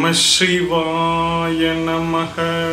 சிவாய நமக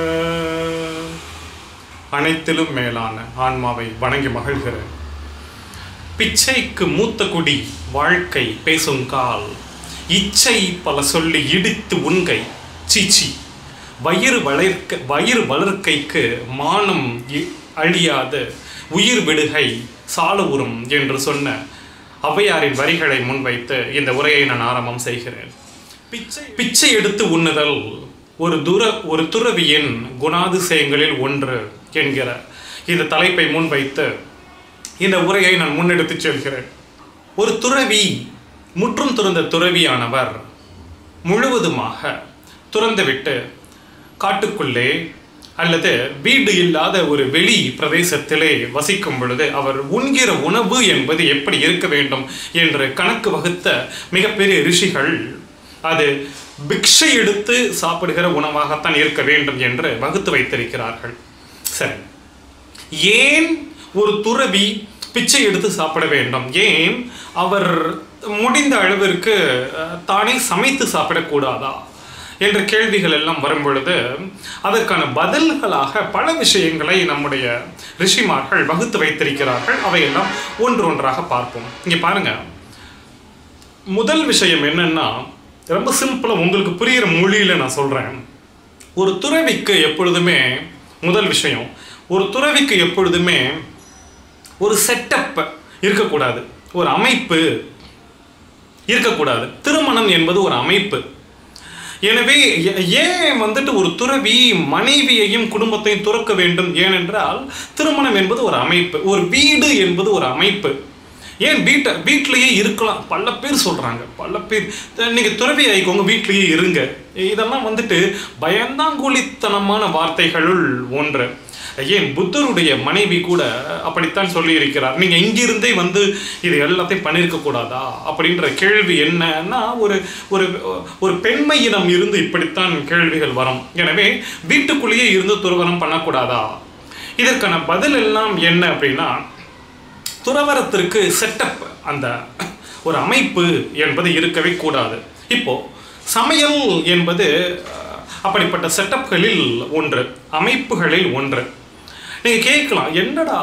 அனைத்திலும் மேலான ஆன்மாவை வணங்கி மகிழ்கிறேன் பிச்சைக்கு மூத்த குடி வாழ்க்கை பேசுங்கால் இச்சை பல சொல்லி இடித்து உண்கை சீச்சி வயிறு வளர்க்க வயிறு வளர்க்கைக்கு மானம் இ- அழியாத உயிர் விடுகை சாலுவுறும் என்று சொன்ன ஔவையாரின் வரிகளை முன்வைத்து இந்த உரையை நான் ஆரம்பம் செய்கிறேன் பிச்சை பிச்சை எடுத்து உண்ணுதல் ஒரு துர ஒரு துறவியின் குணாதிசயங்களில் ஒன்று என்கிற இந்த தலைப்பை முன்வைத்து இந்த உரையை நான் முன்னெடுத்துச் செல்கிறேன் ஒரு துறவி முற்றும் துறந்த துறவியானவர் முழுவதுமாக துறந்துவிட்டு காட்டுக்குள்ளே அல்லது வீடு இல்லாத ஒரு வெளி பிரதேசத்திலே வசிக்கும் பொழுது அவர் உண்கிற உணவு என்பது எப்படி இருக்க வேண்டும் என்று கணக்கு வகுத்த மிகப்பெரிய ரிஷிகள் அது பிக்ஷை எடுத்து சாப்பிடுகிற உணவாகத்தான் இருக்க வேண்டும் என்று வகுத்து வைத்திருக்கிறார்கள் சரி ஏன் ஒரு துறவி பிச்சை எடுத்து சாப்பிட வேண்டும் ஏன் அவர் முடிந்த அளவிற்கு அஹ், தானே சமைத்து சாப்பிடக்கூடாதா என்ற கேள்விகள் எல்லாம் வரும் பொழுது அதற்கான பதில்களாக பல விஷயங்களை நம்முடைய ரிஷிமார்கள் வகுத்து வைத்திருக்கிறார்கள் அவையெல்லாம் ஒன்று ஒன்றாக பார்ப்போம் இங்கே பாருங்க முதல் விஷயம் என்னன்னா ரொம்ப சிம்பிளாக உங்களுக்கு புரிகிற மொழியில் நான் சொல்கிறேன் ஒரு துறவிக்கு எப்பொழுதுமே முதல் விஷயம் ஒரு துறவிக்கு எப்பொழுதுமே ஒரு செட்டப் இருக்கக்கூடாது ஒரு அமைப்பு இருக்கக்கூடாது திருமணம் என்பது ஒரு அமைப்பு எனவே ஏ- ஏன் வந்துட்டு ஒரு துறவி மனைவியையும் குடும்பத்தையும் துறக்க வேண்டும் ஏனென்றால் திருமணம் என்பது ஒரு அமைப்பு ஒரு வீடு என்பது ஒரு அமைப்பு ஏன் வீட்டை வீட்டிலேயே இருக்கலாம் பல பேர் சொல்கிறாங்க பல பேர் நீங்கள் துறவி ஆயிக்கோங்க வீட்டிலேயே இருங்க இதெல்லாம் வந்துட்டு பயந்தாங்குழித்தனமான வார்த்தைகளுள் ஒன்று ஏன் புத்தருடைய மனைவி கூட அப்படித்தான் சொல்லி இருக்கிறார் நீங்க இங்கிருந்தே வந்து இது எல்லாத்தையும் பண்ணியிருக்க கூடாதா அப்படின்ற கேள்வி என்னன்னா ஒரு ஒரு ஒரு பெண்மையிடம் இருந்து இப்படித்தான் கேள்விகள் வரும் எனவே வீட்டுக்குள்ளேயே இருந்து துறவரம் பண்ணக்கூடாதா இதற்கான பதில் எல்லாம் என்ன அப்படின்னா துறவரத்திற்கு செட்டப் அந்த ஒரு அமைப்பு என்பது இருக்கவே கூடாது இப்போ சமையல் என்பது அஹ், அப்படிப்பட்ட செட்டப்களில் ஒன்று அமைப்புகளில் ஒன்று நீங்கள் கேட்கலாம் என்னடா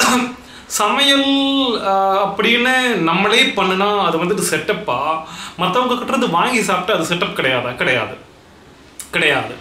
சமையல் அஹ், அப்படின்னு நம்மளே பண்ணுனா அது வந்துட்டு செட்டப்பா மற்றவங்க கிட்ட இருந்து வாங்கி சாப்பிட்டு அது செட்டப் கிடையாதா கிடையாது கிடையாது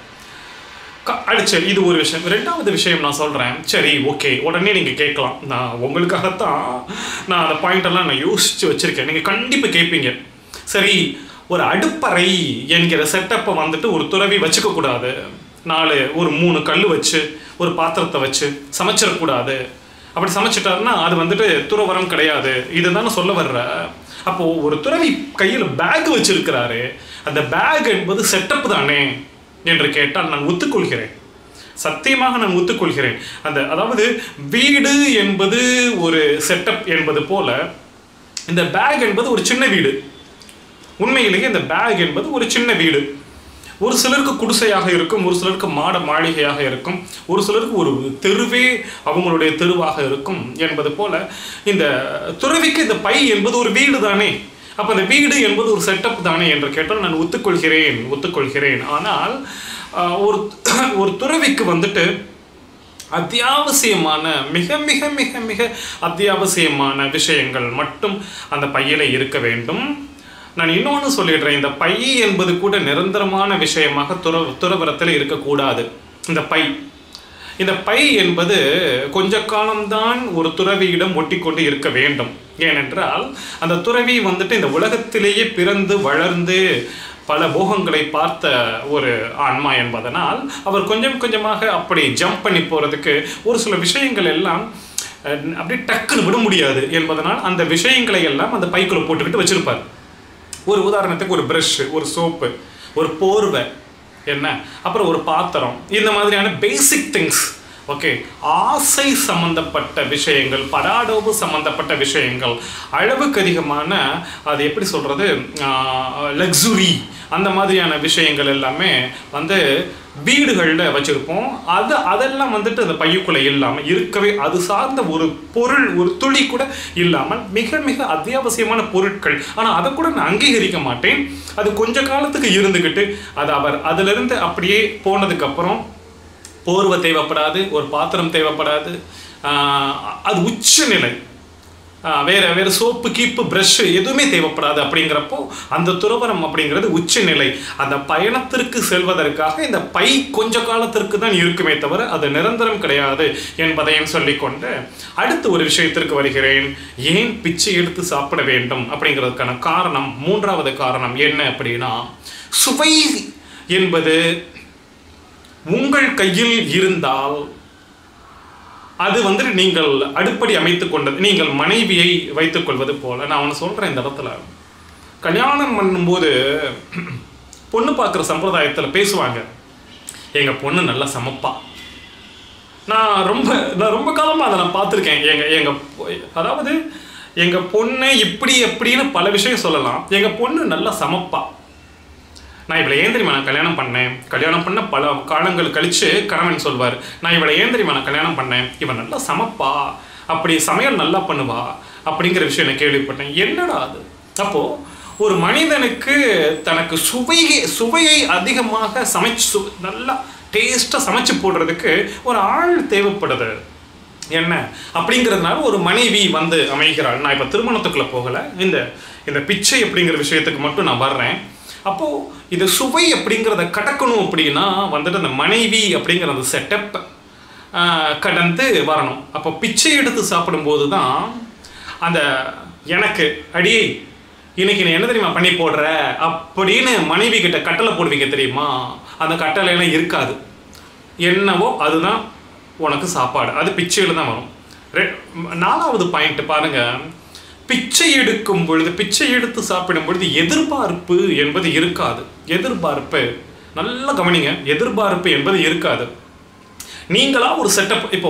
க- அடிச்சு இது ஒரு விஷயம் ரெண்டாவது விஷயம் நான் சொல்கிறேன் சரி ஓகே உடனே நீங்கள் கேட்கலாம் நான் உங்களுக்காகத்தான் நான் அந்த பாயிண்ட் எல்லாம் நான் யோசிச்சு வச்சுருக்கேன் நீங்கள் கண்டிப்பாக கேட்பீங்க சரி ஒரு அடுப்பறை என்கிற செட்டப்பை வந்துட்டு ஒரு துறவி வச்சுக்க கூடாது நாலு ஒரு மூணு கல் வச்சு ஒரு பாத்திரத்தை வச்சு சமைச்சிடக்கூடாது அப்படி சமைச்சிட்டாருன்னா அது வந்துட்டு துறவரம் கிடையாது இதுதானே சொல்ல வர்ற அப்போ ஒரு துறவி கையில் பேக் வச்சிருக்கிறாரு அந்த பேக் என்பது செட்டப் தானே என்று கேட்டால் நான் ஒத்துக்கொள்கிறேன் சத்தியமாக நான் ஒத்துக்கொள்கிறேன் அந்த அதாவது வீடு என்பது ஒரு செட்டப் என்பது போல இந்த பேக் என்பது ஒரு சின்ன வீடு உண்மையிலேயே இந்த பேக் என்பது ஒரு சின்ன வீடு ஒரு சிலருக்கு குடிசையாக இருக்கும் ஒரு சிலருக்கு மாட மாளிகையாக இருக்கும் ஒரு சிலருக்கு ஒரு தெருவே அவங்களுடைய தெருவாக இருக்கும் என்பது போல இந்த துறவிக்கு இந்த பை என்பது ஒரு வீடு தானே அப்போ அந்த வீடு என்பது ஒரு செட்டப் தானே என்று கேட்டால் நான் ஒத்துக்கொள்கிறேன் ஒத்துக்கொள்கிறேன் ஆனால் ஆஹ், ஒரு ஒரு துறவிக்கு வந்துட்டு அத்தியாவசியமான மிக மிக மிக மிக அத்தியாவசியமான விஷயங்கள் மட்டும் அந்த பையில இருக்க வேண்டும் நான் இன்னொன்று சொல்லிடுறேன் இந்த பை என்பது கூட நிரந்தரமான விஷயமாக துற துறவரத்தில் இருக்கக்கூடாது இந்த பை இந்த பை என்பது கொஞ்ச காலம்தான் ஒரு துறவியிடம் ஒட்டிக்கொண்டு இருக்க வேண்டும் ஏனென்றால் அந்த துறவி வந்துட்டு இந்த உலகத்திலேயே பிறந்து வளர்ந்து பல போகங்களை பார்த்த ஒரு ஆன்மா என்பதனால் அவர் கொஞ்சம் கொஞ்சமாக அப்படி ஜம்ப் பண்ணி போகிறதுக்கு ஒரு சில விஷயங்கள் எல்லாம் அஹ், அப்படியே டக்குன்னு விட முடியாது என்பதனால் அந்த விஷயங்களை எல்லாம் அந்த பைக்குள்ள போட்டுக்கிட்டு வச்சிருப்பார் ஒரு உதாரணத்துக்கு ஒரு ப்ரஷ் ஒரு சோப்பு ஒரு போர்வை என்ன அப்புறம் ஒரு பாத்திரம் இந்த மாதிரியான பேசிக் திங்ஸ் ஓகே ஆசை சம்பந்தப்பட்ட விஷயங்கள் படாடோபு சம்பந்தப்பட்ட விஷயங்கள் அளவுக்கு அதிகமான அது எப்படி சொல்கிறது லக்ஸுரி அந்த மாதிரியான விஷயங்கள் எல்லாமே வந்து வீடுகளில் வச்சுருப்போம் அது அதெல்லாம் வந்துட்டு அந்த பையுக்குள்ளே இல்லாமல் இருக்கவே அது சார்ந்த ஒரு பொருள் ஒரு துளி கூட இல்லாமல் மிக மிக அத்தியாவசியமான பொருட்கள் ஆனால் அதை கூட நான் அங்கீகரிக்க மாட்டேன் அது கொஞ்ச காலத்துக்கு இருந்துக்கிட்டு அது அவர் அதிலிருந்து அப்படியே போனதுக்கப்புறம் போர்வை தேவைப்படாது ஒரு பாத்திரம் தேவைப்படாது ஆஹ் அது உச்சநிலை ஆஹ் வேற வேற சோப்பு கீப்பு ப்ரஷ் எதுவுமே தேவைப்படாது அப்படிங்கிறப்போ அந்த துறவரம் அப்படிங்கிறது உச்சநிலை அந்த பயணத்திற்கு செல்வதற்காக இந்த பை கொஞ்ச காலத்திற்கு தான் இருக்குமே தவிர அது நிரந்தரம் கிடையாது என்பதையும் சொல்லிக்கொண்டு அடுத்து ஒரு விஷயத்திற்கு வருகிறேன் ஏன் பிச்சை எடுத்து சாப்பிட வேண்டும் அப்படிங்கிறதுக்கான காரணம் மூன்றாவது காரணம் என்ன அப்படின்னா சுவை என்பது உங்கள் கையில் இருந்தால் அது வந்து நீங்கள் அடுப்படி அமைத்துக் கொண்டது நீங்கள் மனைவியை வைத்துக் கொள்வது போல நான் ஒன்று சொல்கிறேன் இந்த இடத்துல கல்யாணம் பண்ணும்போது பொண்ணு பார்க்குற சம்பிரதாயத்தில் பேசுவாங்க எங்கள் பொண்ணு நல்லா சமைப்பா நான் ரொம்ப நான் ரொம்ப காலமாக அதை நான் பார்த்துருக்கேன் எங்கள் எங்கள் அதாவது எங்கள் பொண்ணு இப்படி எப்படின்னு பல விஷயம் சொல்லலாம் எங்கள் பொண்ணு நல்லா சமைப்பா நான் இவளை ஏன் தெரியுமா நான் கல்யாணம் பண்ணேன் கல்யாணம் பண்ண பல காலங்கள் கழிச்சு கணவன் சொல்வார் நான் இவளை ஏன் தெரியுமா நான் கல்யாணம் பண்ணேன் இவன் நல்லா சமைப்பா அப்படி சமையல் நல்லா பண்ணுவா அப்படிங்கிற விஷயம் நான் கேள்விப்பட்டேன் என்னடா அது அப்போ ஒரு மனிதனுக்கு தனக்கு சுவையை சுவையை அதிகமாக சமைச்சு சு நல்லா டேஸ்ட்டாக சமைச்சு போடுறதுக்கு ஒரு ஆள் தேவைப்படுது என்ன அப்படிங்கிறதுனால ஒரு மனைவி வந்து அமைகிறாள் நான் இப்போ திருமணத்துக்குள்ளே போகலை இந்த இந்த பிச்சை அப்படிங்கிற விஷயத்துக்கு மட்டும் நான் வர்றேன் அப்போது இது சுவை அப்படிங்கிறத கடக்கணும் அப்படின்னா வந்துட்டு அந்த மனைவி அப்படிங்கிற அந்த செட்டப் கடந்து வரணும் அப்போ பிச்சை எடுத்து சாப்பிடும்போது தான் அந்த எனக்கு அடியே இன்னைக்கு நீ என்ன தெரியுமா பண்ணி போடுற அப்படின்னு மனைவி கிட்ட கட்டளை போடுவீங்க தெரியுமா அந்த கட்டளையெல்லாம் இருக்காது என்னவோ அதுதான் உனக்கு சாப்பாடு அது பிச்சையில் தான் வரும் ரெ- நாலாவது பாயிண்ட் பாருங்க பிச்சை எடுக்கும் பொழுது பிச்சை எடுத்து சாப்பிடும் பொழுது எதிர்பார்ப்பு என்பது இருக்காது எதிர்பார்ப்பு நல்லா கவனிங்க எதிர்பார்ப்பு என்பது இருக்காது நீங்களா ஒரு செட்டப் இப்போ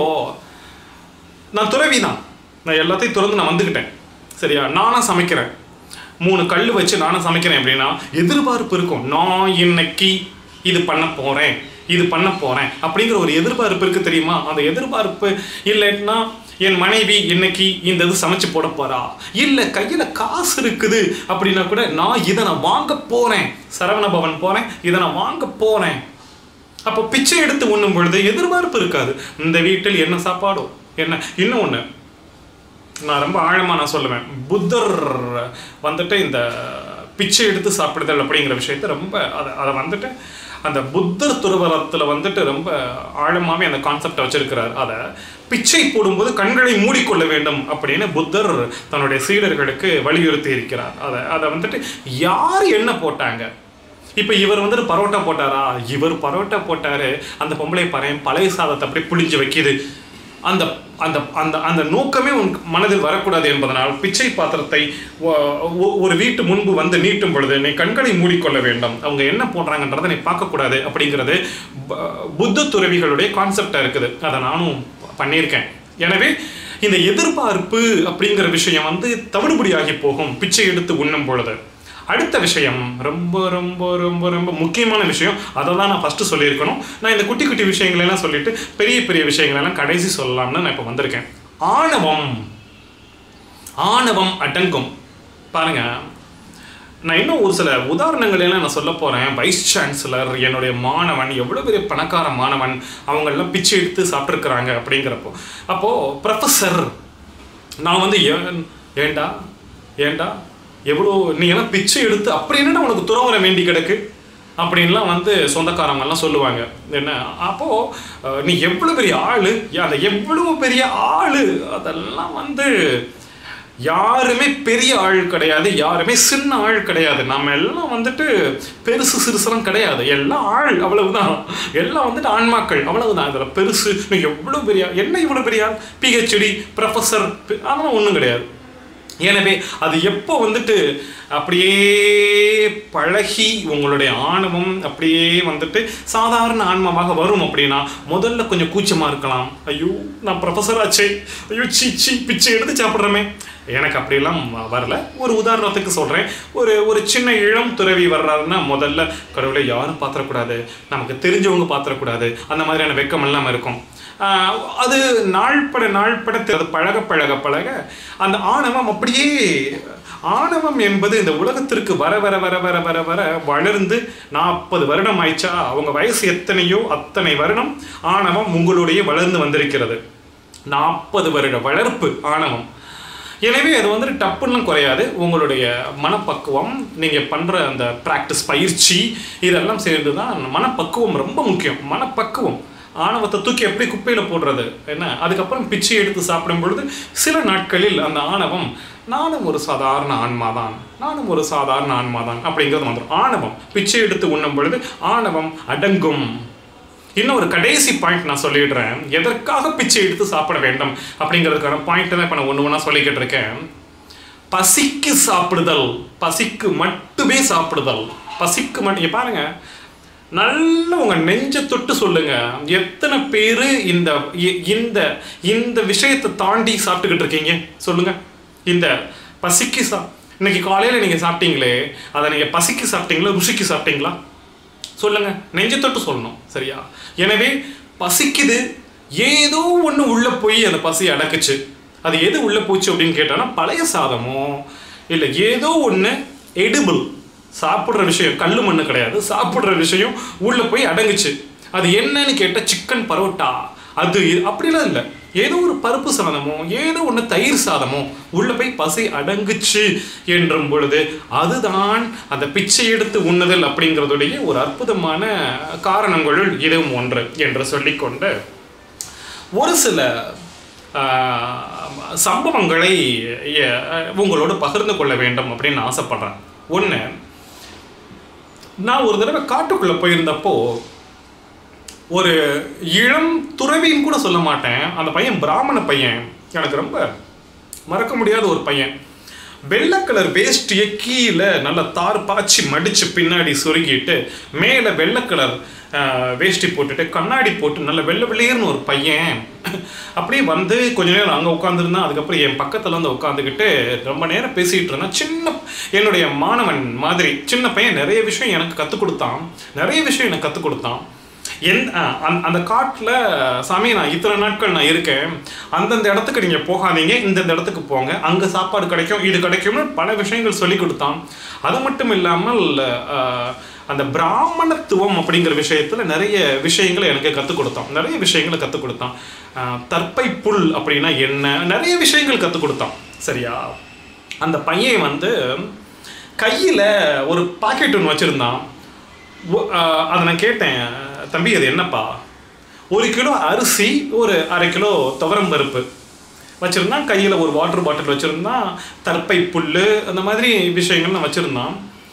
நான் துறவி தான் நான் எல்லாத்தையும் திறந்து நான் வந்துக்கிட்டேன் சரியா நானா சமைக்கிறேன் மூணு கல் வச்சு நானும் சமைக்கிறேன் அப்படின்னா எதிர்பார்ப்பு இருக்கும் நான் இன்னைக்கு இது பண்ண போறேன் இது பண்ண போறேன் அப்படிங்கிற ஒரு எதிர்பார்ப்பு இருக்கு தெரியுமா அந்த எதிர்பார்ப்பு இல்லைன்னா என் மனைவி இன்னைக்கு இந்த இது சமைச்சு போட போறா இல்ல கையில காசு இருக்குது அப்படின்னா கூட நான் இதை நான் வாங்க போறேன் சரவண பவன் போறேன் இதை நான் வாங்க போறேன் அப்போ பிச்சை எடுத்து உண்ணும் பொழுது எதிர்பார்ப்பு இருக்காது இந்த வீட்டில் என்ன சாப்பாடோ என்ன இன்னும் ஒன்று நான் ரொம்ப ஆழமாக நான் சொல்லுவேன் புத்தர் வந்துட்டு இந்த பிச்சை எடுத்து சாப்பிடுதல் அப்படிங்கிற விஷயத்த ரொம்ப அதை அதை வந்துட்டு அந்த புத்தர் துறவரத்தில் வந்துட்டு ரொம்ப ஆழமாகவே அந்த கான்செப்டை வச்சிருக்கிறார் அதை பிச்சை போடும்போது கண்களை மூடிக்கொள்ள வேண்டும் அப்படின்னு புத்தர் தன்னுடைய சீடர்களுக்கு வலியுறுத்தி இருக்கிறார் அதை அதை வந்துட்டு யார் என்ன போட்டாங்க இப்போ இவர் வந்துட்டு பரோட்டா போட்டாரா இவர் பரோட்டா போட்டாரு அந்த பொம்பளை பறையன் பழைய சாதத்தை அப்படியே புளிஞ்சு வைக்கிது அந்த அந்த அந்த அந்த நோக்கமே உன் மனதில் வரக்கூடாது என்பதனால் பிச்சை பாத்திரத்தை ஒ- ஒ- ஒரு வீட்டு முன்பு வந்து நீட்டும் பொழுது நீ கண்களை மூடிக்கொள்ள வேண்டும் அவங்க என்ன போடுறாங்கன்றதை நீ பார்க்கக்கூடாது அப்படிங்கிறது ப- புத்த துறவிகளுடைய கான்செப்டாக இருக்குது அதை நானும் பண்ணியிருக்கேன் எனவே இந்த எதிர்பார்ப்பு அப்படிங்கிற விஷயம் வந்து தவிடுபடியாகி போகும் பிச்சை எடுத்து உண்ணும் பொழுது அடுத்த விஷயம் ரொம்ப ரொம்ப ரொம்ப ரொம்ப முக்கியமான விஷயம் அதை தான் நான் ஃபஸ்ட்டு சொல்லியிருக்கணும் நான் இந்த குட்டி குட்டி விஷயங்களெல்லாம் சொல்லிட்டு பெரிய பெரிய விஷயங்களெல்லாம் கடைசி சொல்லலாம்னு நான் இப்போ வந்திருக்கேன் ஆணவம் ஆணவம் அடங்கும் பாருங்க நான் இன்னும் ஒரு சில உதாரணங்கள் எல்லாம் நான் சொல்ல போகிறேன் வைஸ் சான்சலர் என்னுடைய மாணவன் எவ்வளோ பெரிய பணக்கார மாணவன் அவங்கெல்லாம் பிச்சை எடுத்து சாப்பிட்ருக்குறாங்க அப்படிங்கிறப்போ அப்போது ப்ரொஃபஸர் நான் வந்து ஏன் ஏண்டா ஏண்டா எவ்வளோ நீ எல்லாம் பிச்சை எடுத்து அப்படி என்னடா உனக்கு துறவர வேண்டி கிடக்கு அப்படின்லாம் வந்து சொந்தக்காரங்கெல்லாம் சொல்லுவாங்க என்ன அப்போது நீ எவ்வளோ பெரிய ஆள் அந்த எவ்வளோ பெரிய ஆள் அதெல்லாம் வந்து யாருமே பெரிய ஆள் கிடையாது யாருமே சின்ன ஆள் கிடையாது நம்ம எல்லாம் வந்துட்டு பெருசு சிறுசுலாம் கிடையாது எல்லாம் ஆள் அவ்வளவுதான் எல்லாம் வந்துட்டு ஆன்மாக்கள் அவ்வளவுதான் இதில் பெருசு நீ எவ்வளோ பெரிய ஆள்? என்ன இவ்வளோ பெரிய ஆள் பிஹெச்டி ப்ரொஃபஸர் அதெல்லாம் ஒன்றும் கிடையாது எனவே அது எப்போ வந்துட்டு அப்படியே பழகி உங்களுடைய ஆணவம் அப்படியே வந்துட்டு சாதாரண ஆன்மாவாக வரும் அப்படின்னா முதல்ல கொஞ்சம் கூச்சமாக இருக்கலாம் ஐயோ நான் ப்ரொஃபஸர் ஆச்சே ஐயோ சீ சீ பிச்சை எடுத்து சாப்பிட்றமே எனக்கு அப்படியெல்லாம் வ- வரல ஒரு உதாரணத்துக்கு சொல்கிறேன் ஒரு ஒரு சின்ன இளம் துறவி வர்றாருன்னா முதல்ல கடவுளை யாரும் பாத்திரக்கூடாது நமக்கு தெரிஞ்சவங்க பாத்திரக்கூடாது அந்த மாதிரியான வெக்கம் எல்லாம் இருக்கும் ஆஹ் அது நாள்பட நாள்பட தெ- அது பழக பழக பழக அந்த ஆணவம் அப்படியே ஆணவம் என்பது இந்த உலகத்திற்கு வர வர வர வர வர வர வளர்ந்து நாற்பது வருடம் ஆயிடுச்சா அவங்க வயசு எத்தனையோ அத்தனை வருடம் ஆணவம் உங்களுடைய வளர்ந்து வந்திருக்கிறது நாற்பது வருட வளர்ப்பு ஆணவம் எனவே அது வந்துட்டு டப்புன்னு குறையாது உங்களுடைய மனப்பக்குவம் நீங்கள் பண்ணுற அந்த ப்ராக்டிஸ் பயிற்சி இதெல்லாம் சேர்ந்து தான் மனப்பக்குவம் ரொம்ப முக்கியம் மனப்பக்குவம் ஆணவத்தை தூக்கி எப்படி குப்பையில் போடுறது என்ன அதுக்கப்புறம் பிச்சை எடுத்து சாப்பிடும் பொழுது சில நாட்களில் அந்த ஆணவம் நானும் ஒரு சாதாரண ஆன்மாதான் நானும் ஒரு சாதாரண ஆன்மாதான் அப்படிங்கிறது வந்துடும் ஆணவம் பிச்சை எடுத்து உண்ணும் பொழுது ஆணவம் அடங்கும் இன்னும் ஒரு கடைசி பாயிண்ட் நான் சொல்லிடுறேன் எதற்காக பிச்சை எடுத்து சாப்பிட வேண்டும் அப்படிங்கிறதுக்கான பாயிண்ட் தான் இப்போ நான் ஒன்று ஒன்றா சொல்லிக்கிட்டு இருக்கேன் பசிக்கு சாப்பிடுதல் பசிக்கு மட்டுமே சாப்பிடுதல் பசிக்கு மட்டும் இங்க பாருங்க நல்ல உங்க நெஞ்ச தொட்டு சொல்லுங்க எத்தனை பேர் இந்த இ- இந்த இந்த விஷயத்தை தாண்டி சாப்பிட்டுக்கிட்டு இருக்கீங்க சொல்லுங்க இந்த பசிக்கு சா இன்னைக்கு காலையில் நீங்கள் சாப்பிட்டீங்களே அதை நீங்கள் பசிக்கு சாப்பிட்டீங்களா ருசிக்கு சாப்பிட்டீங்களா சொல்லுங்க நெஞ்ச தொட்டு சொல்லணும் சரியா எனவே பசிக்குது ஏதோ ஒன்று உள்ள போய் அந்த பசி அடக்குச்சு அது எது உள்ள போச்சு அப்படின்னு கேட்டோன்னா பழைய சாதமோ இல்லை ஏதோ ஒன்று எடிபிள் சாப்பிட்ற விஷயம் கல்லு மண்ணு கிடையாது சாப்பிட்ற விஷயம் உள்ள போய் அடங்குச்சு அது என்னன்னு கேட்டால் சிக்கன் பரோட்டா அது இது அப்படிலாம் இல்லை ஏதோ ஒரு பருப்பு சாதமோ ஏதோ ஒன்று தயிர் சாதமோ உள்ள போய் பசி அடங்குச்சு என்றும் பொழுது அதுதான் அந்த பிச்சை எடுத்து உண்ணுதல் அப்படிங்கிறதுடைய ஒரு அற்புதமான காரணங்களுள் இதுவும் ஒன்று என்று சொல்லிக்கொண்டு ஒரு சில ஆஹ், சம்பவங்களை அஹ், உங்களோடு பகிர்ந்து கொள்ள வேண்டும் அப்படின்னு ஆசைப்படுறேன் ஒன்று நான் ஒரு தடவை காட்டுக்குள்ளே போயிருந்தப்போ ஒரு இளம் துறவின்னு கூட சொல்ல மாட்டேன் அந்த பையன் பிராமண பையன் எனக்கு ரொம்ப மறக்க முடியாத ஒரு பையன் வெள்ளை கலர் வேஷ்டியை கீழே நல்லா தார் பாய்ச்சி மடிச்சு பின்னாடி சொருகிட்டு மேலே வெள்ளை கலர் ஆஹ், வேஷ்டி போட்டுட்டு கண்ணாடி போட்டு நல்ல வெள்ளை வெள்ளையர்னு ஒரு பையன் அப்படியே வந்து கொஞ்ச நேரம் அங்கே உட்காந்துருந்தான் அதுக்கப்புறம் என் பக்கத்தில் வந்து உட்காந்துக்கிட்டு ரொம்ப நேரம் பேசிகிட்டு இருந்தான் சின்ன என்னுடைய மாணவன் மாதிரி சின்ன பையன் நிறைய விஷயம் எனக்கு கற்றுக் கொடுத்தான் நிறைய விஷயம் எனக்கு கற்றுக் கொடுத்தான் என் அஹ், அந்த- அந்த காட்டில் சாமி நான் இத்தனை நாட்கள் நான் இருக்கேன் அந்தந்த இடத்துக்கு நீங்கள் போகாதீங்க இந்தந்த இடத்துக்கு போங்க அங்கே சாப்பாடு கிடைக்கும் இது கிடைக்கும்னு பல விஷயங்கள் சொல்லி கொடுத்தான் அது மட்டும் இல்லாமல் அஹ், அந்த பிராமணத்துவம் அப்படிங்கிற விஷயத்தில் நிறைய விஷயங்களை எனக்கு கற்றுக் கொடுத்தான் நிறைய விஷயங்களை கற்றுக் கொடுத்தான் அஹ், தர்ப்பை புல் அப்படின்னா என்ன நிறைய விஷயங்கள் கற்றுக் கொடுத்தான் சரியா அந்த பையன் வந்து கையில் ஒரு பாக்கெட் ஒன்று வச்சுருந்தான் ஒ- ஆஹ் அதை நான் கேட்டேன் தம்பி அது என்னப்பா ஒரு கிலோ அரிசி ஒரு அரை கிலோ துவரம் பருப்பு வச்சுருந்தான் கையில் ஒரு வாட்டர் பாட்டில் வச்சுருந்தான் தர்ப்பை புல் அந்த மாதிரி விஷயங்கள் நான் வச்சுருந்தான்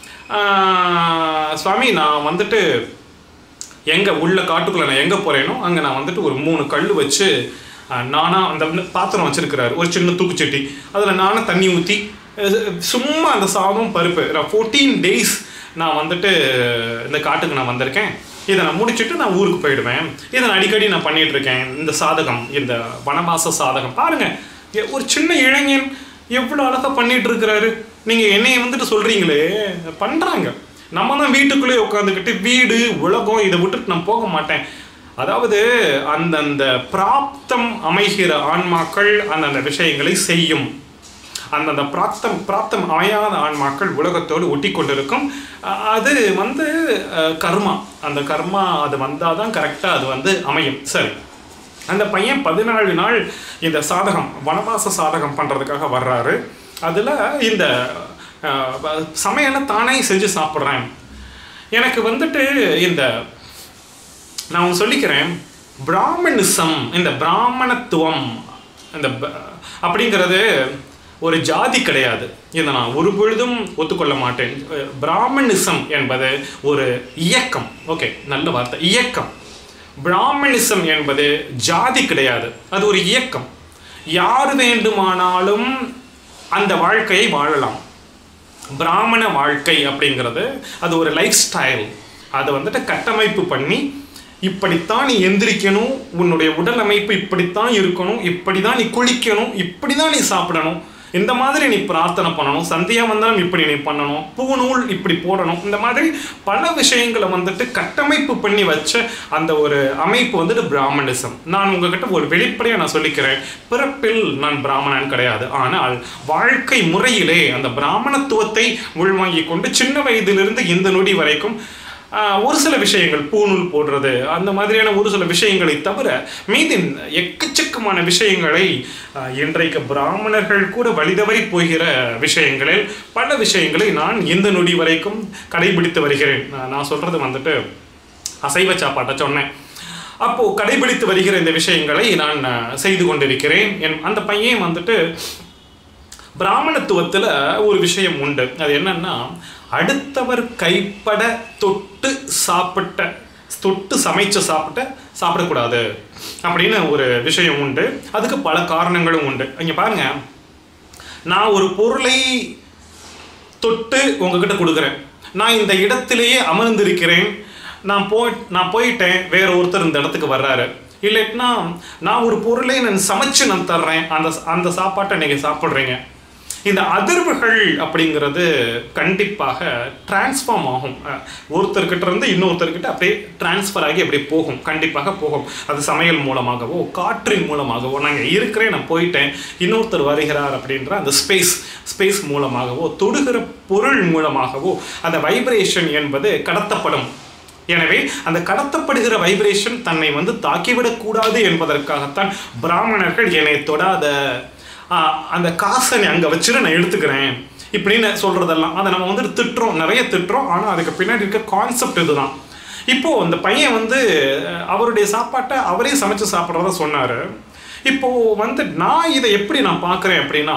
சுவாமி நான் வந்துட்டு எங்கே உள்ள காட்டுக்குள்ளே நான் எங்கே போகிறேனோ அங்கே நான் வந்துட்டு ஒரு மூணு கல் வச்சு ஆஹ், நானா அந்த வந்து பாத்திரம் வச்சிருக்கிறாரு ஒரு சின்ன தூக்குச்சட்டி அதில் நானே தண்ணி ஊற்றி சும்மா அந்த சாதம் பருப்பு நான் ஃபோர்டீன் டேஸ் நான் வந்துட்டு இந்த காட்டுக்கு நான் வந்திருக்கேன் இதை நான் முடிச்சுட்டு நான் ஊருக்கு போயிடுவேன் இதை நான் அடிக்கடி நான் பண்ணிட்டு இருக்கேன் இந்த சாதகம் இந்த வனவாச சாதகம் பாருங்க எ- ஒரு சின்ன இளைஞன் எவ்வளோ அழகாக பண்ணிட்டு இருக்கிறாரு நீங்கள் என்னைய வந்துட்டு சொல்கிறீங்களே பண்ணுறாங்க நம்ம தான் வீட்டுக்குள்ளேயே உட்காந்துக்கிட்டு வீடு உலகம் இதை விட்டுட்டு நான் போக மாட்டேன் அதாவது அந்தந்த பிராப்தம் அமைகிற ஆன்மாக்கள் அந்தந்த விஷயங்களை செய்யும் அந்தந்த பிராப்தம் பிராப்தம் அமையாத ஆன்மாக்கள் உலகத்தோடு ஒட்டி கொண்டிருக்கும் அ- அது வந்து அஹ், கர்மா அந்த கர்மா அது வந்தால் தான் கரெக்டாக அது வந்து அமையும் சரி அந்த பையன் பதினாலு நாள் இந்த சாதகம் வனவாச சாதகம் பண்ணுறதுக்காக வர்றாரு அதில் இந்த அஹ், வ- சமையலை தானே செஞ்சு சாப்பிட்றேன் எனக்கு வந்துட்டு இந்த நான் ஒன்று சொல்லிக்கிறேன் பிராமணிசம் இந்த பிராமணத்துவம் இந்த ப- அப்படிங்கிறது ஒரு ஜாதி கிடையாது இதை நான் ஒரு பொழுதும் ஒத்துக்கொள்ள மாட்டேன் அஹ் பிராமணிசம் என்பது ஒரு இயக்கம் ஓகே நல்ல வார்த்தை இயக்கம் பிராமணிசம் என்பது ஜாதி கிடையாது அது ஒரு இயக்கம் யார் வேண்டுமானாலும் அந்த வாழ்க்கையை வாழலாம் பிராமண வாழ்க்கை அப்படிங்கிறது அது ஒரு லைஃப் ஸ்டைல் அதை வந்துட்டு கட்டமைப்பு பண்ணி இப்படித்தான் நீ எந்திரிக்கணும் உன்னுடைய உடல் அமைப்பு இப்படித்தான் இருக்கணும் இப்படி தான் நீ குளிக்கணும் இப்படி தான் நீ சாப்பிடணும் இந்த மாதிரி நீ பிரார்த்தனை பண்ணணும் சந்தியா வந்தாலும் இப்படி நீ பண்ணணும் பூநூல் இப்படி போடணும் இந்த மாதிரி பல விஷயங்களை வந்துட்டு கட்டமைப்பு பண்ணி வச்ச அந்த ஒரு அமைப்பு வந்துட்டு பிராமணிசம் நான் உங்ககிட்ட ஒரு வெளிப்படையாக நான் சொல்லிக்கிறேன் பிறப்பில் நான் பிராமணன் கிடையாது ஆனால் வாழ்க்கை முறையிலே அந்த பிராமணத்துவத்தை உள்வாங்கிக் கொண்டு சின்ன வயதிலிருந்து இந்த நொடி வரைக்கும் ஆஹ், ஒரு சில விஷயங்கள் பூநூல் போடுறது அந்த மாதிரியான ஒரு சில விஷயங்களை தவிர மீதி எக்கச்சக்கமான விஷயங்களை ஆஹ், இன்றைக்கு பிராமணர்கள் கூட வழிதவறி போகிற விஷயங்களில் பல விஷயங்களை நான் இந்த நொடி வரைக்கும் கடைபிடித்து வருகிறேன் நான் நான் சொல்றது வந்துட்டு அசைவ சாப்பாட்டை சொன்னேன் அப்போ கடைபிடித்து வருகிற இந்த விஷயங்களை நான் அஹ், செய்து கொண்டிருக்கிறேன் என் அந்த பையன் வந்துட்டு பிராமணத்துவத்தில் ஒரு விஷயம் உண்டு அது என்னன்னா அடுத்தவர் கைப்பட தொட்டு சாப்பிட்ட தொட்டு சமைச்சு சாப்பிட்ட சாப்பிடக்கூடாது அப்படின்னு ஒரு விஷயம் உண்டு அதுக்கு பல காரணங்களும் உண்டு இங்கே பாருங்க நான் ஒரு பொருளை தொட்டு உங்ககிட்ட கொடுக்குறேன் நான் இந்த இடத்திலேயே அமர்ந்திருக்கிறேன் நான் போய் நான் போயிட்டேன் வேற ஒருத்தர் இந்த இடத்துக்கு வர்றாரு இல்லைன்னா நான் ஒரு பொருளை நான் சமைச்சு நான் தர்றேன் அந்த அந்த சாப்பாட்டை நீங்கள் சாப்பிட்றீங்க இந்த அதிர்வுகள் அப்படிங்கிறது கண்டிப்பாக டிரான்ஸ்ஃபார்ம் ஆகும் அஹ், ஒருத்தர்கிட்ட இருந்து இன்னொருத்தர்கிட்ட அப்படியே டிரான்ஸ்ஃபர் ஆகி அப்படியே போகும் கண்டிப்பாக போகும் அது சமையல் மூலமாகவோ காற்றின் மூலமாகவோ நாங்கள் இருக்கிறேன் நான் போயிட்டேன் இன்னொருத்தர் வருகிறார் அப்படின்ற அந்த ஸ்பேஸ் ஸ்பேஸ் மூலமாகவோ தொடுகிற பொருள் மூலமாகவோ அந்த வைப்ரேஷன் என்பது கடத்தப்படும் எனவே அந்த கடத்தப்படுகிற வைப்ரேஷன் தன்னை வந்து தாக்கிவிடக்கூடாது என்பதற்காகத்தான் பிராமணர்கள் என்னை தொடாத ஆஹ், அந்த காசை நீ அங்கே வச்சுட்டு நான் எடுத்துக்கிறேன் இப்படின்னு சொல்றதெல்லாம் அதை நம்ம வந்துட்டு திட்டுறோம் நிறைய திட்டுறோம் ஆனால் அதுக்கு பின்னாடி இருக்க கான்செப்ட் இதுதான் இப்போ அந்த பையன் வந்து அஹ், அவருடைய சாப்பாட்டை அவரே சமைச்சு சாப்பிட்றத சொன்னாரு இப்போ வந்து நான் இதை எப்படி நான் பார்க்குறேன் அப்படின்னா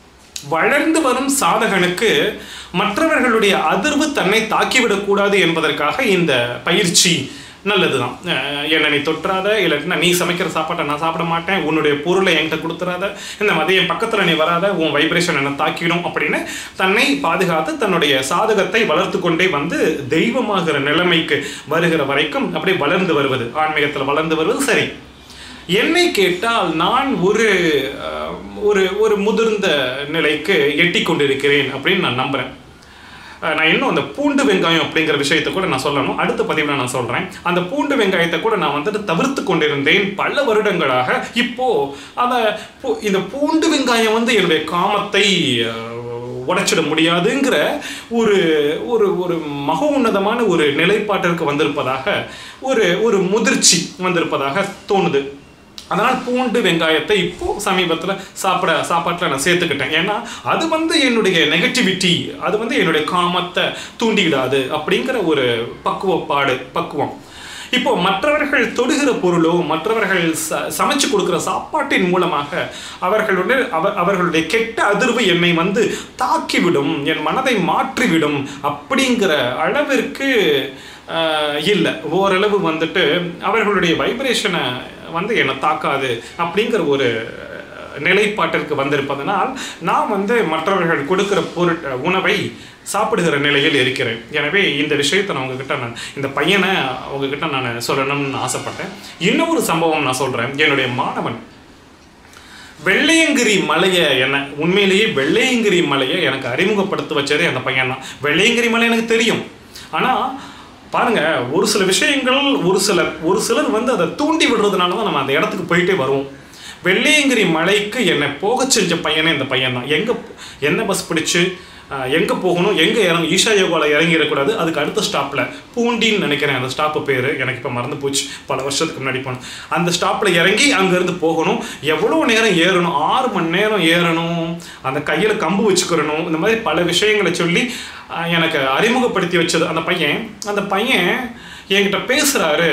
வளர்ந்து வரும் சாதகனுக்கு மற்றவர்களுடைய அதிர்வு தன்னை தாக்கிவிடக்கூடாது என்பதற்காக இந்த பயிற்சி நல்லதுதான் அஹ் என்னை நீ தொற்றாத இல்லாட்டினா நீ சமைக்கிற சாப்பாட்டை நான் சாப்பிட மாட்டேன் உன்னுடைய பொருளை என்கிட்ட கொடுத்துறாத இந்த மாதிரி என் பக்கத்தில் நீ வராத உன் வைப்ரேஷன் என்ன தாக்கிடும் அப்படின்னு தன்னை பாதுகாத்து தன்னுடைய சாதகத்தை வளர்த்து கொண்டே வந்து தெய்வமாகிற நிலைமைக்கு வருகிற வரைக்கும் அப்படியே வளர்ந்து வருவது ஆன்மீகத்தில் வளர்ந்து வருவது சரி என்னை கேட்டால் நான் ஒரு அஹ், ஒரு ஒரு முதிர்ந்த நிலைக்கு எட்டி கொண்டிருக்கிறேன் அப்படின்னு நான் நம்புறேன் அஹ், நான் இன்னும் அந்த பூண்டு வெங்காயம் அப்படிங்கிற விஷயத்தை கூட நான் சொல்லணும் அடுத்த பதிவில் நான் சொல்றேன் அந்த பூண்டு வெங்காயத்தை கூட நான் வந்துட்டு தவிர்த்து கொண்டிருந்தேன் பல வருடங்களாக இப்போ அதை பூ- இந்த பூண்டு வெங்காயம் வந்து என்னுடைய காமத்தை அஹ், உடைச்சிட முடியாதுங்கிற ஒரு ஒரு ஒரு மக உன்னதமான ஒரு நிலைப்பாட்டிற்கு வந்திருப்பதாக ஒரு ஒரு முதிர்ச்சி வந்திருப்பதாக தோணுது அதனால் பூண்டு வெங்காயத்தை இப்போ சமீபத்தில் சாப்பிட சாப்பாட்டில் நான் சேர்த்துக்கிட்டேன் ஏன்னா அது வந்து என்னுடைய நெகட்டிவிட்டி அது வந்து என்னுடைய காமத்தை தூண்டிவிடாது அப்படிங்கிற ஒரு பக்குவப்பாடு பக்குவம் இப்போ மற்றவர்கள் தொடுகிற பொருளோ மற்றவர்கள் ச சமைச்சு கொடுக்குற சாப்பாட்டின் மூலமாக அவர்களுடைய அவ அவர்களுடைய கெட்ட அதிர்வு என்னை வந்து தாக்கிவிடும் என் மனதை மாற்றிவிடும் அப்படிங்கிற அளவிற்கு இல்லை ஓரளவு வந்துட்டு அவர்களுடைய வைப்ரேஷனை வந்து என்னை தாக்காது அப்படிங்கிற ஒரு நிலைப்பாட்டிற்கு வந்திருப்பதனால் நான் வந்து மற்றவர்கள் கொடுக்கிற பொருட் உணவை சாப்பிடுகிற நிலையில் இருக்கிறேன் எனவே இந்த விஷயத்தை நான் உங்ககிட்ட நான் இந்த பையனை உங்ககிட்ட நான் சொல்லணும்னு ஆசைப்பட்டேன் இன்னொரு சம்பவம் நான் சொல்கிறேன் என்னுடைய மாணவன் வெள்ளையங்கிரி மலையை என்ன உண்மையிலேயே வெள்ளையங்கிரி மலையை எனக்கு அறிமுகப்படுத்த வச்சதே அந்த பையன் தான் வெள்ளையங்கிரி மலை எனக்கு தெரியும் ஆனால் பாருங்க ஒரு சில விஷயங்கள் ஒரு சிலர் ஒரு சிலர் வந்து அதை தூண்டி விடுறதுனால தான் நம்ம அந்த இடத்துக்கு போயிட்டே வருவோம் வெள்ளையங்கிரி மலைக்கு என்னை போக செஞ்ச பையனே இந்த பையன் தான் எங்கே என்ன பஸ் பிடிச்சு எங்கே போகணும் எங்கே இறங்க ஈஷா யோகாவில் இறங்கிடக்கூடாது அதுக்கு அடுத்த ஸ்டாப்பில் பூண்டின்னு நினைக்கிறேன் அந்த ஸ்டாப்பு பேர் எனக்கு இப்போ மறந்து போச்சு பல வருஷத்துக்கு முன்னாடி போனோம் அந்த ஸ்டாப்பில் இறங்கி அங்கேருந்து போகணும் எவ்வளோ நேரம் ஏறணும் ஆறு மணி நேரம் ஏறணும் அந்த கையில் கம்பு வச்சுக்கிறணும் இந்த மாதிரி பல விஷயங்களை சொல்லி ஆஹ், எனக்கு அறிமுகப்படுத்தி வச்சது அந்த பையன் அந்த பையன் என்கிட்ட பேசுகிறாரு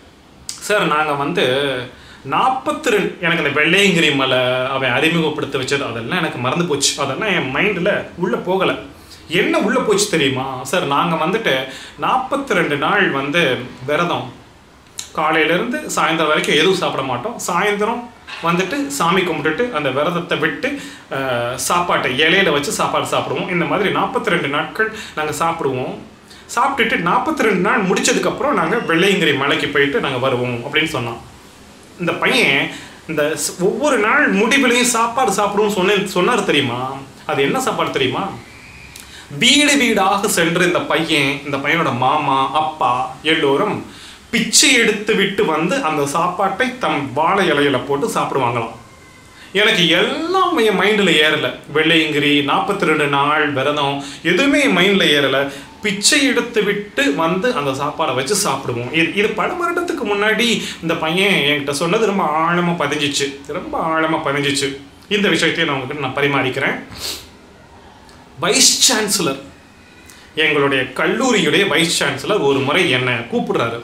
சார் நாங்கள் வந்து நாற்பத்தி ரெண்டு எனக்கு அந்த வெள்ளையங்கிரி மலை அவன் அறிமுகப்படுத்த வச்சது அதெல்லாம் எனக்கு மறந்து போச்சு அதெல்லாம் என் மைண்டில் உள்ளே போகலை என்ன உள்ளே போச்சு தெரியுமா சார் நாங்கள் வந்துட்டு நாற்பத்தி ரெண்டு நாள் வந்து விரதம் காலையிலேருந்து சாயந்தரம் வரைக்கும் எதுவும் சாப்பிட மாட்டோம் சாயந்தரம் வந்துட்டு சாமி கும்பிட்டுட்டு அந்த விரதத்தை விட்டு அஹ், சாப்பாட்டை இலையில வச்சு சாப்பாடு சாப்பிடுவோம் இந்த மாதிரி நாற்பத்தி ரெண்டு நாட்கள் நாங்கள் சாப்பிடுவோம் சாப்பிட்டுட்டு நாற்பத்தி ரெண்டு நாள் முடிச்சதுக்கப்புறம் நாங்கள் வெள்ளையங்கிரி மலைக்கு போயிட்டு நாங்கள் வருவோம் அப்படின்னு சொன்னோம் இந்த பையன் இந்த ஸ்- ஒவ்வொரு நாள் முடிவுலையும் சாப்பாடு சாப்பிடுவோம் சொன்ன சொன்னார் தெரியுமா அது என்ன சாப்பாடு தெரியுமா வீடு வீடாக சென்று இந்த பையன் இந்த பையனோட மாமா அப்பா எல்லோரும் பிச்சை எடுத்து விட்டு வந்து அந்த சாப்பாட்டை தம் வாழை இலையில போட்டு சாப்பிடுவாங்களாம் எனக்கு எல்லாம் என் மைண்டில் ஏறல வெள்ளையங்கிரி நாற்பத்தி ரெண்டு நாள் விரதம் எதுவுமே என் மைண்டில் ஏறல பிச்சை எடுத்து விட்டு வந்து அந்த சாப்பாடை வச்சு சாப்பிடுவோம் இது இது பல வருடத்துக்கு முன்னாடி இந்த பையன் என்கிட்ட சொன்னது ரொம்ப ஆழமாக பதிஞ்சிச்சு ரொம்ப ஆழமாக பதிஞ்சிச்சு இந்த விஷயத்தையும் நான் உங்ககிட்ட நான் பரிமாறிக்கிறேன் வைஸ் சான்சலர் எங்களுடைய கல்லூரியுடைய வைஸ் சான்சலர் ஒரு முறை என்னை கூப்பிடுறாரு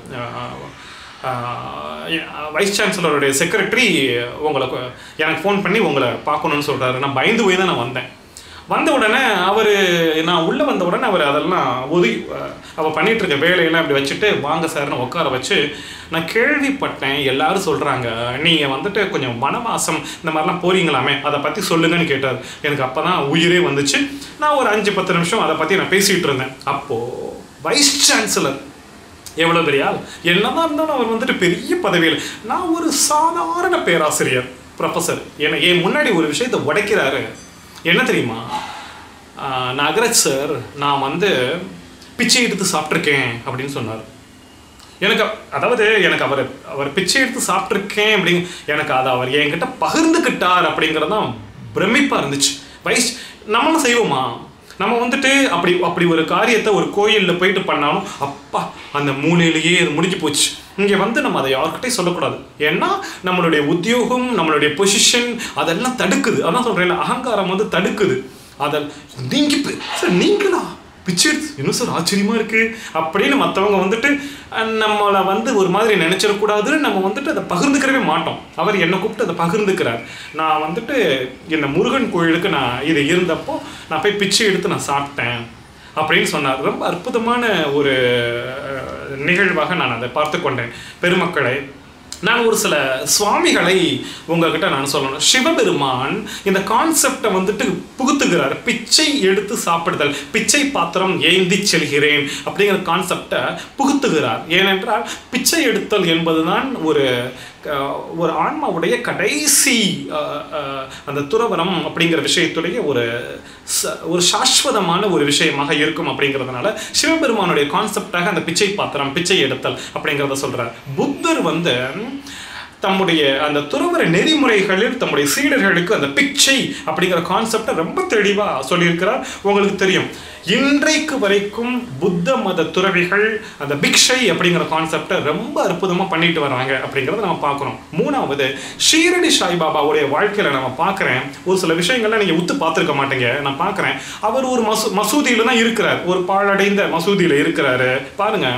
வைஸ் சான்சலருடைய செக்ரட்டரி உங்களை கு- எனக்கு ஃபோன் பண்ணி உங்களை பார்க்கணும்னு சொல்கிறாரு நான் பயந்து போய் தான் நான் வந்தேன் வந்த உடனே அவர் நான் உள்ளே வந்த உடனே அவர் அதெல்லாம் ஒதுங்கி அவள் பண்ணிட்டு இருக்க வேலையெல்லாம் இப்படி வச்சுட்டு வாங்க சார்னு உட்கார வச்சு நான் கேள்விப்பட்டேன் எல்லாரும் சொல்கிறாங்க நீங்கள் வந்துட்டு கொஞ்சம் வனவாசம் இந்த மாதிரிலாம் போறீங்களாமே அதை பற்றி சொல்லுங்கன்னு கேட்டார் எனக்கு அப்போ தான் உயிரே வந்துச்சு நான் ஒரு அஞ்சு பத்து நிமிஷம் அதை பற்றி நான் பேசிகிட்டு இருந்தேன் அப்போது வைஸ் சான்சலர் எவ்வளோ பெரிய ஆள் என்னதான் இருந்தாலும் அவர் வந்துட்டு பெரிய பதவியில் நான் ஒரு சாதாரண பேராசிரியர் ப்ரொஃபஸர் என என் முன்னாடி ஒரு விஷயத்தை உடைக்கிறாரு என்ன தெரியுமா ஆஹ், நாகராஜ் சார் நான் வந்து பிச்சை எடுத்து சாப்பிட்ருக்கேன் அப்படின்னு சொன்னார் எனக்கு அதாவது எனக்கு அவர் அவர் பிச்சை எடுத்து சாப்பிட்ருக்கேன் அப்படிங்க எனக்கு அதை அவர் என்கிட்ட பகிர்ந்துக்கிட்டார் அப்படிங்கிறது தான் பிரமிப்பாக இருந்துச்சு வயசு நம்மளும் செய்வோமா நம்ம வந்துட்டு அப்படி அப்படி ஒரு காரியத்தை ஒரு கோயிலில் போயிட்டு பண்ணாலும் அப்பா அந்த மூலையிலேயே இது முடிஞ்சு போச்சு இங்கே வந்து நம்ம அதை யார்கிட்டையும் சொல்லக்கூடாது ஏன்னா நம்மளுடைய உத்தியோகம் நம்மளுடைய பொசிஷன் அதெல்லாம் தடுக்குது அதான் சொல்கிறேன் அகங்காரம் வந்து தடுக்குது அதை நீங்க பி- சார் நீங்களா பிச்சை எடுத்து இன்னும் சார் ஆச்சரியமா இருக்கு அப்படின்னு மற்றவங்க வந்துட்டு அஹ், நம்மளை வந்து ஒரு மாதிரி நினைச்சிடக்கூடாதுன்னு நம்ம வந்துட்டு அதை பகிர்ந்துக்கிறவே மாட்டோம் அவர் என்னை கூப்பிட்டு அதை பகிர்ந்துக்கிறார் நான் வந்துட்டு இந்த முருகன் கோயிலுக்கு நான் இது இருந்தப்போ நான் போய் பிச்சை எடுத்து நான் சாப்பிட்டேன் அப்படின்னு சொன்னார் ரொம்ப அற்புதமான ஒரு அஹ், நிகழ்வாக நான் அதை பார்த்து கொண்டேன் பெருமக்களை நான் ஒரு சில சுவாமிகளை உங்ககிட்ட நான் சொல்லணும் சிவபெருமான் இந்த கான்செப்டை வந்துட்டு புகுத்துகிறார் பிச்சை எடுத்து சாப்பிடுதல் பிச்சை பாத்திரம் ஏந்தி செல்கிறேன் அப்படிங்கிற கான்செப்டை புகுத்துகிறார் ஏனென்றால் பிச்சை எடுத்தல் என்பதுதான் ஒரு அஹ், ஒரு ஆன்மாவுடைய கடைசி அஹ், அஹ், அந்த துறவரம் அப்படிங்கிற விஷயத்துடைய ஒரு ச- ஒரு சாஸ்வதமான ஒரு விஷயமாக இருக்கும் அப்படிங்கிறதுனால சிவபெருமானுடைய கான்செப்டாக அந்த பிச்சை பாத்திரம் பிச்சை எடுத்தல் அப்படிங்கிறத சொல்றார் புத்தர் வந்து தம்முடைய அந்த துறவர நெறிமுறைகளில் தம்முடைய சீடர்களுக்கு அந்த பிச்சை அப்படிங்கிற கான்செப்டை ரொம்ப தெளிவாக சொல்லியிருக்கிறார் உங்களுக்கு தெரியும் இன்றைக்கு வரைக்கும் புத்த மத துறவிகள் அந்த பிக்ஷை அப்படிங்கிற கான்செப்டை ரொம்ப அற்புதமாக பண்ணிட்டு வராங்க அப்படிங்கிறத நம்ம பார்க்குறோம் மூணாவது ஷீரடி சாய்பாபாவுடைய வாழ்க்கையில் நம்ம பார்க்குறேன் ஒரு சில விஷயங்கள்லாம் நீங்கள் உத்து பார்த்துருக்க மாட்டீங்க நான் பார்க்குறேன் அவர் ஒரு மசூ மசூதியில் தான் இருக்கிறார் ஒரு பாழடைந்த மசூதியில் இருக்கிறாரு பாருங்க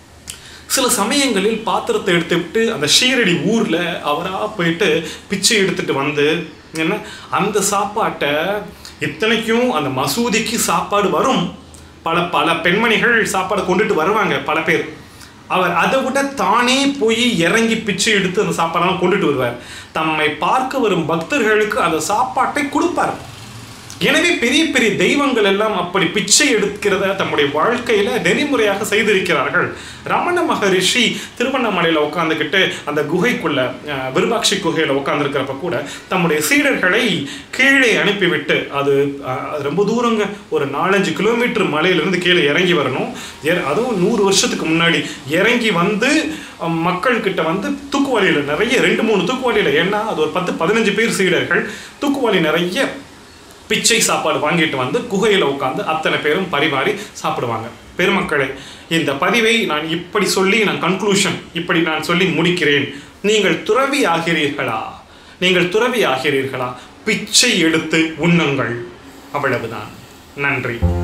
சில சமயங்களில் பாத்திரத்தை எடுத்துவிட்டு அந்த ஷீரடி ஊரில் அவராக போயிட்டு பிச்சை எடுத்துட்டு வந்து என்ன அந்த சாப்பாட்டை இத்தனைக்கும் அந்த மசூதிக்கு சாப்பாடு வரும் பல பல பெண்மணிகள் சாப்பாடு கொண்டுட்டு வருவாங்க பல பேர் அவர் அதை விட தானே போய் இறங்கி பிச்சை எடுத்து அந்த சாப்பாடெல்லாம் கொண்டுட்டு வருவார் தம்மை பார்க்க வரும் பக்தர்களுக்கு அந்த சாப்பாட்டை கொடுப்பார் எனவே பெரிய பெரிய தெய்வங்கள் எல்லாம் அப்படி பிச்சை எடுக்கிறத தம்முடைய வாழ்க்கையில நெறிமுறையாக செய்திருக்கிறார்கள் ரமண மகரிஷி திருவண்ணாமலையில உட்காந்துக்கிட்டு அந்த குகைக்குள்ள அஹ், விருபாட்சி குகையில உட்காந்துருக்கிறப்ப கூட தம்முடைய சீடர்களை கீழே அனுப்பிவிட்டு அது அஹ், அது ரொம்ப தூரங்க ஒரு நாலஞ்சு கிலோமீட்டர் மலையிலிருந்து கீழே இறங்கி வரணும் ஏ- அதுவும் நூறு வருஷத்துக்கு முன்னாடி இறங்கி வந்து அஹ், மக்கள்கிட்ட வந்து தூக்குவாளியில் நிறைய ரெண்டு மூணு தூக்குவாளியில் ஏன்னா அது ஒரு பத்து பதினஞ்சு பேர் சீடர்கள் தூக்குவாளி நிறைய பிச்சை சாப்பாடு வாங்கிட்டு வந்து குகையில் உட்காந்து அத்தனை பேரும் பரிமாறி சாப்பிடுவாங்க பெருமக்களே இந்த பதிவை நான் இப்படி சொல்லி நான் கன்க்ளூஷன் இப்படி நான் சொல்லி முடிக்கிறேன் நீங்கள் துறவி ஆகிறீர்களா நீங்கள் துறவி ஆகிறீர்களா பிச்சை எடுத்து உண்ணுங்கள் அவ்வளவுதான் நன்றி